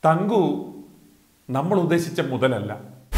തങ്കു നമ്മൾ ഉദ്ദേശിച്ച മുതലല്ല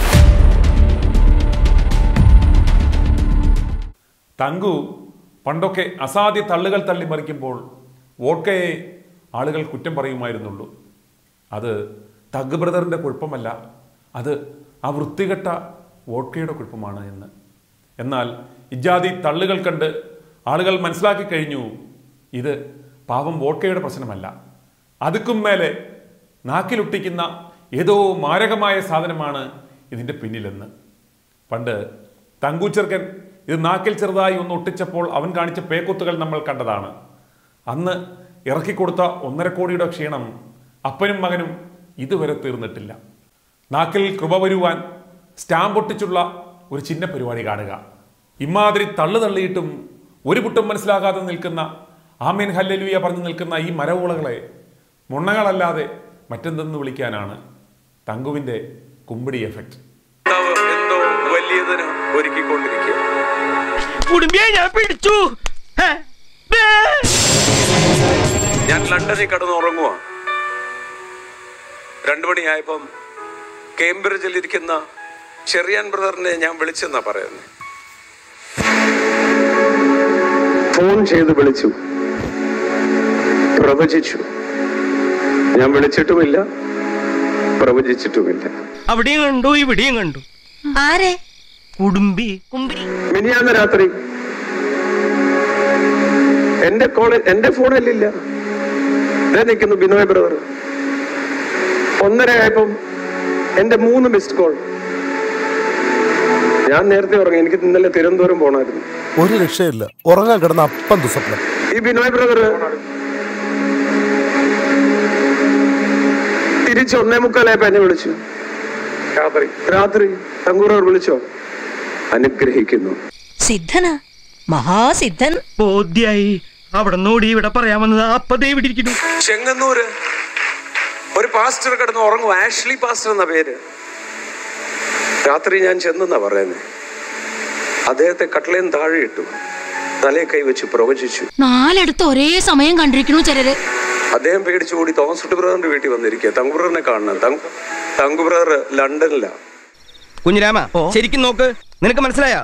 തങ്കു പണ്ടൊക്കെ അസാധ്യ തള്ളുകൾ തള്ളി മറിക്കുമ്പോൾ വോഡ്കയെ ആളുകൾ കുറ്റം പറയുമായിരുന്നുള്ളൂ അത് തഗ് ബ്രദറിൻ്റെ കുഴപ്പമല്ല അത് ആ വൃത്തികെട്ട വോഡ്കയുടെ കുഴപ്പമാണ് എന്ന് എന്നാൽ ഇജാതി തള്ളുകൾ കണ്ട് ആളുകൾ മനസ്സിലാക്കി കഴിഞ്ഞു ഇത് പാവം വോഡ്കയുടെ പ്രശ്നമല്ല അതുക്കും മേലെ നാക്കിലൊട്ടിക്കുന്ന ഏതോ മാരകമായ സാധനമാണ് ഇതിൻ്റെ പിന്നിലെന്ന് പണ്ട് തങ്കൂച്ചെറുക്കൻ ഇത് നാക്കിൽ ചെറുതായി ഒന്ന് ഒട്ടിച്ചപ്പോൾ അവൻ കാണിച്ച പേക്കുത്തുകൾ നമ്മൾ കണ്ടതാണ് അന്ന് ഇറക്കിക്കൊടുത്ത ഒന്നര കോടിയുടെ ക്ഷീണം അപ്പനും മകനും ഇതുവരെ തീർന്നിട്ടില്ല നാക്കിൽ കൃപ വരുവാൻ സ്റ്റാമ്പ് ഒട്ടിച്ചുള്ള ഒരു ചിഹ്ന പരിപാടി കാണുക ഇമാതിരി തള്ളു തള്ളിയിട്ടും ഒരു പുട്ടും മനസ്സിലാകാതെ നിൽക്കുന്ന ആമീൻ ഹല്ലലുയ പറഞ്ഞു നിൽക്കുന്ന ഈ മരവുളകളെ മുണ്ണകളല്ലാതെ മറ്റെന്തെന്ന് വിളിക്കാനാണ് തങ്കുവിൻ്റെ കുമ്പിടി എഫക്റ്റ് കർത്താവ് എന്തോ വലിയതിന് ഒരുക്കിക്കൊണ്ടിരിക്കുക കുടുംബിയെ ഞാൻ പിടിച്ചു ഹേ, ദേ. ഞാൻ ലണ്ടനിൽ കിടന്ന് ഉറങ്ങുക രണ്ടു മണിയായപ്പം കേംബ്രിഡ്ജിൽ ഇരിക്കുന്ന ചെറിയാൻ ബ്രദറിനെ ഞാൻ വിളിച്ചെന്നാ പറയുന്നത് ഫോൺ ചെയ്ത് വിളിച്ചു പ്രവചിച്ചു ഞാൻ വിളിച്ചിട്ടുമില്ല പ്രവചിച്ചിട്ടുമില്ല അവിടെയും കണ്ടു ഇവിടെയും കണ്ടു ആരെ കുടുംബി കുമ്പിടി മിനിയാന്ന് രാത്രി എന്റെ കോളേജ് എന്റെ ഫോണിലില്ല ഇതേ നിൽക്കുന്നു ബിനോയ് ബ്രദർ ഒന്നര ആയപ്പം എന്റെ മൂന്ന് മിസ്ഡ് കോൾ ഞാൻ നേരത്തെ ഉറങ്ങി എനിക്ക് ഇന്നലെ തിരുവനന്തപുരം പോണായിരുന്നു ഒരു രക്ഷയില്ല ഉറങ്ങാൻ കിടന്ന അപ്പം ദുസ്വപ്നം ഈ ബിനോയ് ബ്രദർ തിരിച്ച് ഒന്നേ മുക്കാലായപ്പോ എന്നെ വിളിച്ചു രാത്രി രാത്രി തങ്കൂറവർ വിളിച്ചോ അനുഗ്രഹിക്കുന്നു സിദ്ധനാ മഹാസിദ്ധൻ ബോധ്യായി അവിടെ നോടി ഇവിടെ പറയാൻ വന്നത് അപ്പതേ ഇവിടെ ഇരിക്കുന്നു ചെങ്ങന്നൂര് ഒരു പാസ്റ്റർ കിടന്ന് ഉറങ്ങും ആഷ്ലി പാസ്റ്റർ എന്ന പേര് രാത്രി ഞാൻ ചെന്നെന്നാ പറയുന്നത് അദ്ദേഹത്തെ കട്ടളയും താഴെ ഇട്ടു തലയെ കൈവച്ച് പ്രവചിച്ചു നാലെടുത്ത് ഒരേ സമയം കണ്ടിരിക്കണു ചിലര് അദ്ദേഹം പേടിച്ചു ഓടി തോമസ് കുട്ടി ബ്രദറിന്റെ വീട്ടിൽ വന്നിരിക്കുക തങ്കു ബ്രദറിനെ കാണണം തങ്കു തങ്കു ബ്രദർ ലണ്ടനിലാ കുഞ്ഞിരാമ ശരിക്കും നോക്ക് നിനക്ക് മനസ്സിലായോ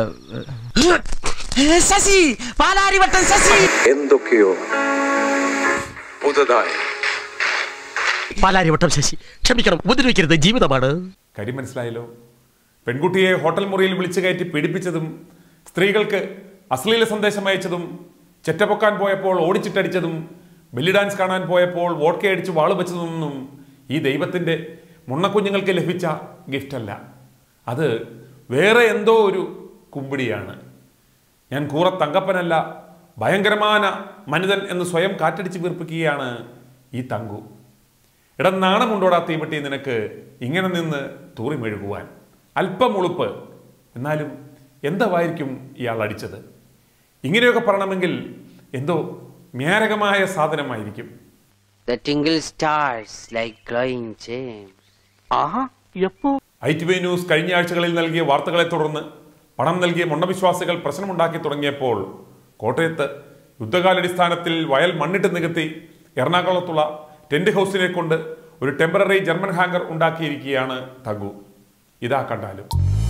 ശശി പാലാരിവട്ടം ശശി എന്തൊക്കെയോ പുതുതായി പാലാരിവട്ടം ശശി ക്ഷമിക്കണം ഉപദ്രവിക്കരുത് ജീവിതമാണ് കാര്യം മനസ്സിലായല്ലോ പെൺകുട്ടിയെ ഹോട്ടൽ മുറിയിൽ വിളിച്ചു കയറ്റി പീഡിപ്പിച്ചതും സ്ത്രീകൾക്ക് അശ്ലീല സന്ദേശം അയച്ചതും ചെറ്റപ്പൊക്കാൻ പോയപ്പോൾ ഓടിച്ചിട്ടടിച്ചതും ബെല്ലി ഡാൻസ് കാണാൻ പോയപ്പോൾ വോട്ട്ക അടിച്ച് വാള് വെച്ചതൊന്നും ഈ ദൈവത്തിൻ്റെ മുണ്ണക്കുഞ്ഞുങ്ങൾക്ക് ലഭിച്ച ഗിഫ്റ്റല്ല അത് വേറെ എന്തോ ഒരു കുമ്പിടിയാണ് ഞാൻ കൂറ തങ്കപ്പനല്ല ഭയങ്കരമായ മനിതൻ എന്ന് സ്വയം കാറ്റടിച്ച് വീർപ്പിക്കുകയാണ് ഈ തങ്കു ഇടം നാണമുണ്ടോടാ തീവട്ടി നിനക്ക് ഇങ്ങനെ നിന്ന് തൂറി മെഴുകുവാൻ അല്പം ഉളുപ്പ് എന്നാലും എന്താവായിരിക്കും ഇയാൾ അടിച്ചത് ഇങ്ങനെയൊക്കെ പറയണമെങ്കിൽ എന്തോ മ്യാരകമായ സാധനമായിരിക്കും The tingle stars like glowing gems. ആഹാ എപ്പോ ഐ ടി വി ന്യൂസ് കഴിഞ്ഞ ആഴ്ചകളിൽ നൽകിയ വാർത്തകളെ തുടർന്ന് പണം നൽകിയ മുണ്ടവിശ്വാസികൾ പ്രശ്നമുണ്ടാക്കി തുടങ്ങിയപ്പോൾ കോട്ടയത്ത് യുദ്ധകാലടിസ്ഥാനത്തിൽ വയൽ മണ്ണിട്ട് നികത്തി എറണാകുളത്തുള്ള ടെന്റ് ഹൗസിനെ കൊണ്ട് ഒരു ടെമ്പററി ജർമ്മൻ ഹാങ്കർ ഉണ്ടാക്കിയിരിക്കുകയാണ് തഗു ഇതാ കണ്ടാലും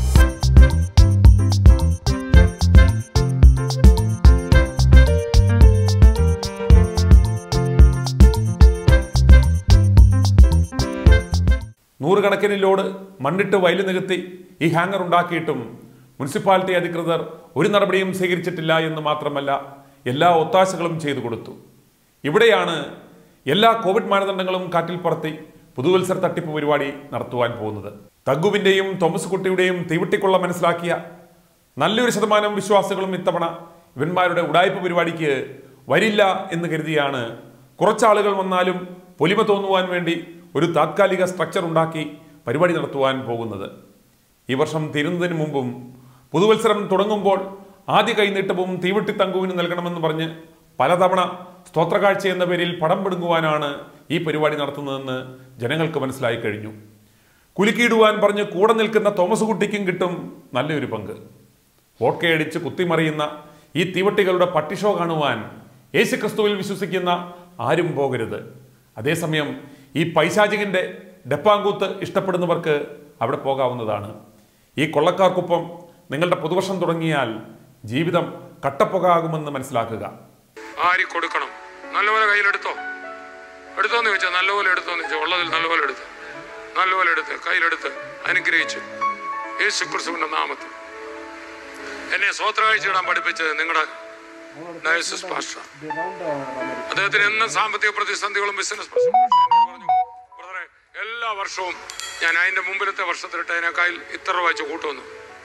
നൂറുകണക്കിന് ലോഡ് മണ്ണിട്ട് വയല് നികത്തി ഈ ഹാങ്ങർ ഉണ്ടാക്കിയിട്ടും മുനിസിപ്പാലിറ്റി അധികൃതർ ഒരു നടപടിയും സ്വീകരിച്ചിട്ടില്ല എന്ന് മാത്രമല്ല എല്ലാ ഒത്താശകളും ചെയ്തു കൊടുത്തു ഇവിടെയാണ് എല്ലാ കോവിഡ് മാനദണ്ഡങ്ങളും കാറ്റിൽ പറത്തി പുതുവത്സര തട്ടിപ്പ് പരിപാടി നടത്തുവാൻ പോകുന്നത് തഗുവിൻ്റെയും തോമസ് കുട്ടിയുടെയും തീവട്ടിക്കൊള്ള മനസ്സിലാക്കിയ നല്ലൊരു ശതമാനം വിശ്വാസികളും ഇത്തവണ ഇവന്മാരുടെ ഉടായ്പ പരിപാടിക്ക് വരില്ല എന്ന് കരുതിയാണ് കുറച്ചാളുകൾ വന്നാലും പൊലിമ തോന്നുവാൻ വേണ്ടി ഒരു താത്കാലിക സ്ട്രക്ചർ ഉണ്ടാക്കി പരിപാടി നടത്തുവാൻ പോകുന്നത് ഈ വർഷം തീരുന്നതിന് മുമ്പും പുതുവത്സരം തുടങ്ങുമ്പോൾ ആദ്യ കൈനീട്ടവും തീവട്ടി തങ്കുവിന് നൽകണമെന്ന് പറഞ്ഞ് പലതവണ സ്തോത്രകാഴ്ച എന്ന പേരിൽ പടം പിടുങ്ങുവാനാണ് ഈ പരിപാടി നടത്തുന്നതെന്ന് ജനങ്ങൾക്ക് മനസ്സിലായി കഴിഞ്ഞു കുലുക്കിയിടുവാൻ പറഞ്ഞ് കൂടെ നിൽക്കുന്ന തോമസ് കുട്ടിക്കും കിട്ടും നല്ലൊരു പങ്ക് വോട്ട്കയടിച്ച് കുത്തിമറിയുന്ന ഈ തീവട്ടികളുടെ പട്ടിഷോ കാണുവാൻ യേശുക്രിസ്തുവിൽ വിശ്വസിക്കുന്ന ആരും പോകരുത് അതേസമയം ഈ പൈശാചികന്റെ ഡപ്പാങ്കൂത്ത് ഇഷ്ടപ്പെടുന്നവർക്ക് അവിടെ പോകാവുന്നതാണ് ഈ കൊള്ളക്കാർക്കൊപ്പം നിങ്ങളുടെ പുതുവർഷം തുടങ്ങിയാൽ ജീവിതം കട്ടപ്പുകാകുമെന്ന് മനസ്സിലാക്കുക ആരി കൊടുക്കണം നല്ലപോലെ കയ്യിലെടുത്തോ എടുത്തോന്ന് ചോദിച്ചാൽ നല്ലപോലെ എടുത്തോന്ന് ചോദിച്ചാൽ ഉള്ളതിൽ നല്ലപോലെ എടുത്ത് നല്ലപോലെ എടുത്ത് കയ്യിലെടുത്ത് അനുഗ്രഹിച്ചു യേശു ക്രിസ്തുവിന്റെ നാമത്തിൽ എന്നെ സ്വോത്രകാഴ്ച ഇടാൻ പഠിപ്പിച്ചത് നിങ്ങളുടെ ഡയസിസ് പാസ്റ്റർ അദ്ദേഹത്തിന് എന്നും സാമ്പത്തിക പ്രതിസന്ധികളും ബിസിനസ് ബ്രദറെ എല്ലാ വർഷവും ഞാൻ അതിന്റെ മുമ്പിലത്തെ വർഷത്തിലിട്ട് അതിനേക്കാൾ ഇത്ര രൂപ വെച്ച് കൂട്ടുവന്നു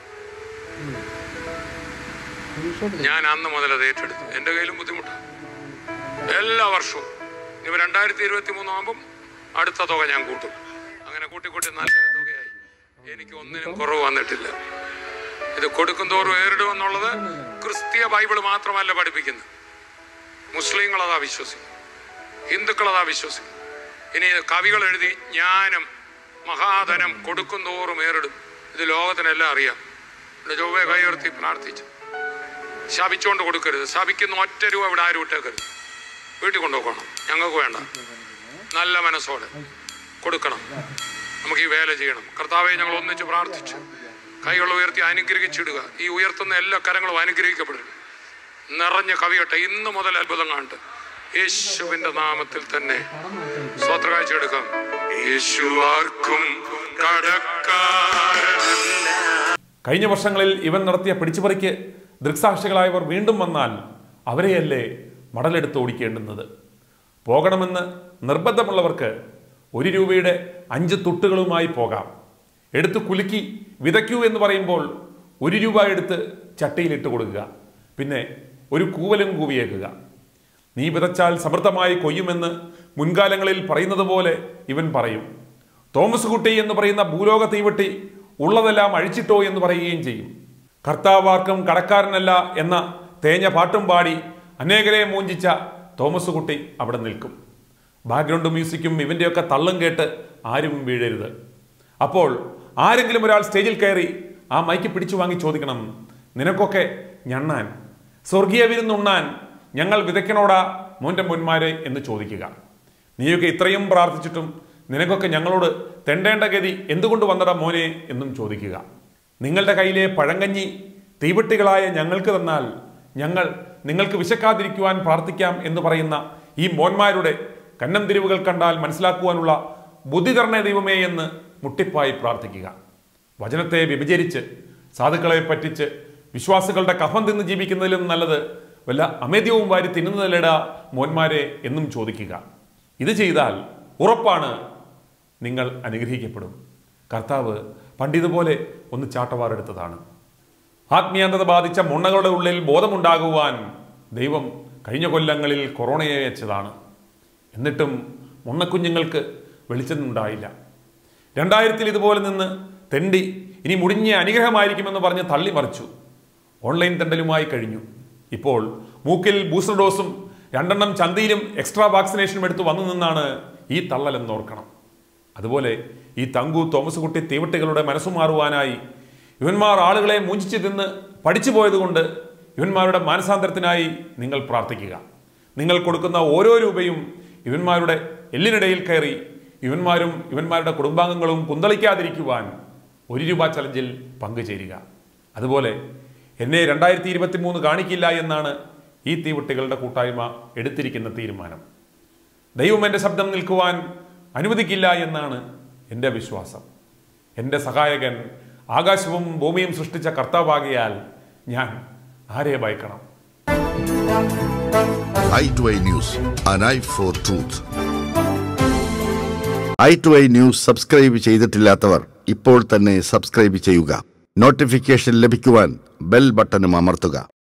ഞാൻ അന്ന് മുതൽ അത് ഏറ്റെടുത്തു എൻ്റെ കയ്യിലും ബുദ്ധിമുട്ടാണ് എല്ലാ വർഷവും ഇവ രണ്ടായിരത്തി ഇരുപത്തി മൂന്നാകുമ്പം അടുത്ത തുക ഞാൻ കൂട്ടും അങ്ങനെ കൂട്ടി കൂട്ടി നല്ല തുകയായി എനിക്ക് ഒന്നിനും കുറവ് വന്നിട്ടില്ല ഇത് കൊടുക്കും തോറും ഏറിടുമെന്നുള്ളത് ക്രിസ്തീയ ബൈബിൾ മാത്രമല്ല പഠിപ്പിക്കുന്നത് മുസ്ലിങ്ങൾ അതാ വിശ്വസിക്കും ഹിന്ദുക്കൾ അതാ വിശ്വസിക്കും ഇനി കവികൾ എഴുതി ജ്ഞാനം മഹാധനം കൊടുക്കും തോറും ഏറിടും ഇത് ലോകത്തിനെല്ലാം അറിയാം ഇവിടെ ചൊവ്വെ കൈയുയർത്തി പ്രാർത്ഥിച്ചു ശപിച്ചുകൊണ്ട് കൊടുക്കരുത് ശപിക്കുന്ന ഒറ്റ രൂപ ഇവിടെ ആരും ഇട്ടേക്കരുത് വീട്ടിൽ കൊണ്ടുപോക്കണം ഞങ്ങൾക്ക് വേണ്ട നല്ല മനസ്സോടെ കൊടുക്കണം നമുക്ക് ഈ വേല ചെയ്യണം കർത്താവെ ഞങ്ങൾ ഒന്നിച്ച് പ്രാർത്ഥിച്ചു കൈകൾ ഉയർത്തി അനുഗ്രഹിച്ചിടുക ഈ ഉയർത്തുന്ന എല്ലാ കരങ്ങളും അനുഗ്രഹിക്കപ്പെടും നിറഞ്ഞ കവിയട്ടെ ഇന്ന് മുതൽ അത്ഭുതം കാണട്ടെ യേശുവിന്റെ നാമത്തിൽ തന്നെ സ്വത്രകാഴ്ച എടുക്കാം യേശു ആർക്കും കടക്കാരനല്ല കഴിഞ്ഞ വർഷങ്ങളിൽ ഇവൻ നടത്തിയ പിടിച്ചുപറിക്ക് ദൃക്സാക്ഷികളായവർ വീണ്ടും വന്നാൽ അവരെയല്ലേ മടലെടുത്ത് ഓടിക്കേണ്ടുന്നത് പോകണമെന്ന് നിർബന്ധമുള്ളവർക്ക് ഒരു രൂപയുടെ അഞ്ച് തുട്ടുകളുമായി പോകാം എടുത്ത് കുലുക്കി വിതയ്ക്കൂ എന്ന് പറയുമ്പോൾ ഒരു രൂപ എടുത്ത് ചട്ടിയിലിട്ട് കൊടുക്കുക പിന്നെ ഒരു കൂവലും കൂവിയേക്കുക നീ വിതച്ചാൽ സമൃദ്ധമായി കൊയ്യുമെന്ന് മുൻകാലങ്ങളിൽ പറയുന്നത് പോലെ ഇവൻ പറയും തോമസ് കുട്ടി എന്ന് പറയുന്ന ഭൂലോക തീവട്ടി ഉള്ളതെല്ലാം അഴിച്ചിട്ടോ എന്ന് പറയുകയും ചെയ്യും കർത്താവാർക്കും കടക്കാരനല്ല എന്ന തേഞ്ഞ പാട്ടും പാടി അനേകരെ മൂഞ്ചിച്ച തോമസ് കുട്ടി അവിടെ നിൽക്കും ബാക്ക്ഗ്രൗണ്ട് മ്യൂസിക്കും ഇവൻ്റെയൊക്കെ തള്ളും കേട്ട് ആരും വീഴരുത് അപ്പോൾ ആരെങ്കിലും ഒരാൾ സ്റ്റേജിൽ കയറി ആ മൈക്ക് പിടിച്ചു വാങ്ങി ചോദിക്കണം നിനക്കൊക്കെ ഞണ്ണാൻ സ്വർഗീയ വിരുന്നുണ്ണാൻ ഞങ്ങൾ വിതയ്ക്കണോടാ മോൻ്റെ മുന്മാരെ എന്ന് ചോദിക്കുക നീയൊക്കെ ഇത്രയും പ്രാർത്ഥിച്ചിട്ടും നിനക്കൊക്കെ ഞങ്ങളോട് തെണ്ടേണ്ട ഗതി എന്തുകൊണ്ട് വന്നടാ മോനെ എന്നും ചോദിക്കുക നിങ്ങളുടെ കയ്യിലെ പഴങ്കഞ്ഞി തീവട്ടികളായ ഞങ്ങൾക്ക് തന്നാൽ ഞങ്ങൾ നിങ്ങൾക്ക് വിശക്കാതിരിക്കുവാൻ പ്രാർത്ഥിക്കാം എന്ന് പറയുന്ന ഈ മോന്മാരുടെ കന്നം തിരിവുകൾ കണ്ടാൽ മനസ്സിലാക്കുവാനുള്ള ബുദ്ധി തരണേ ദൈവമേ എന്ന് മുട്ടിപ്പായി പ്രാർത്ഥിക്കുക വചനത്തെ വ്യഭിചരിച്ച് സാധുക്കളെ പറ്റിച്ച് വിശ്വാസികളുടെ കഫം തിന്ന് ജീവിക്കുന്നതിലും നല്ലത് വല്ല അമേദ്യവും വാരി തിന്നുന്നതിലിടാ മോന്മാരെ എന്നും ചോദിക്കുക ഇത് ചെയ്താൽ ഉറപ്പാണ് നിങ്ങൾ അനുഗ്രഹിക്കപ്പെടും കർത്താവ് പണ്ടിതുപോലെ ഒന്ന് ചാട്ടവാറെടുത്തതാണ് ആത്മീയന്തത ബാധിച്ച മുണ്ണകളുടെ ഉള്ളിൽ ബോധമുണ്ടാകുവാൻ ദൈവം കഴിഞ്ഞ കൊല്ലങ്ങളിൽ കൊറോണയെ അയച്ചതാണ് എന്നിട്ടും മുണ്ണക്കുഞ്ഞുങ്ങൾക്ക് വെളിച്ചമുണ്ടായില്ല രണ്ടായിരത്തിൽ ഇതുപോലെ നിന്ന് തെണ്ടി ഇനി മുടിഞ്ഞ അനുഗ്രഹമായിരിക്കുമെന്ന് പറഞ്ഞ് തള്ളിമറിച്ചു ഓൺലൈൻ തെണ്ടലുമായി കഴിഞ്ഞു ഇപ്പോൾ മൂക്കിൽ ബൂസ്റ്റർ ഡോസും രണ്ടെണ്ണം ചന്തയിലും എക്സ്ട്രാ വാക്സിനേഷനും എടുത്ത് വന്നു നിന്നാണ് ഈ തള്ളലെന്നോർക്കണം അതുപോലെ ഈ തങ്കു തോമസ് കുട്ടി തീവട്ടികളുടെ മനസ്സു മാറുവാനായി ഇവന്മാർ ആളുകളെ മൂഞ്ചിച്ച് തിന്ന് പഠിച്ചു പോയതുകൊണ്ട് ഇവന്മാരുടെ മാനസാന്തരത്തിനായി നിങ്ങൾ പ്രാർത്ഥിക്കുക നിങ്ങൾ കൊടുക്കുന്ന ഓരോ രൂപയും ഇവന്മാരുടെ എല്ലിനിടയിൽ കയറി ഇവന്മാരും ഇവന്മാരുടെ കുടുംബാംഗങ്ങളും കുന്തളിക്കാതിരിക്കുവാൻ ഒരു രൂപ ചലഞ്ചിൽ പങ്കുചേരുക അതുപോലെ എന്നെ രണ്ടായിരത്തി ഇരുപത്തി മൂന്ന് കാണിക്കില്ല എന്നാണ് ഈ തീവട്ടികളുടെ കൂട്ടായ്മ എടുത്തിരിക്കുന്ന തീരുമാനം ദൈവം എൻ്റെ ശബ്ദം നിൽക്കുവാൻ അനുവദിക്കില്ല എന്നാണ് എൻ്റെ വിശ്വാസം എൻ്റെ സഹായകൻ ആകാശവും ഭൂമിയും സൃഷ്ടിച്ച കർത്താവാകിയാൽ ഞാൻ ആരെ ഭയക്കണം eye to eye news an eye for truth eye to eye news subscribe ചെയ്തിട്ടില്ലാത്തവർ ഇപ്പോൾ തന്നെ സബ്സ്ക്രൈബ് ചെയ്യുക നോട്ടിഫിക്കേഷൻ ലഭിക്കുവാൻ ബെൽ ബട്ടണും അമർത്തുക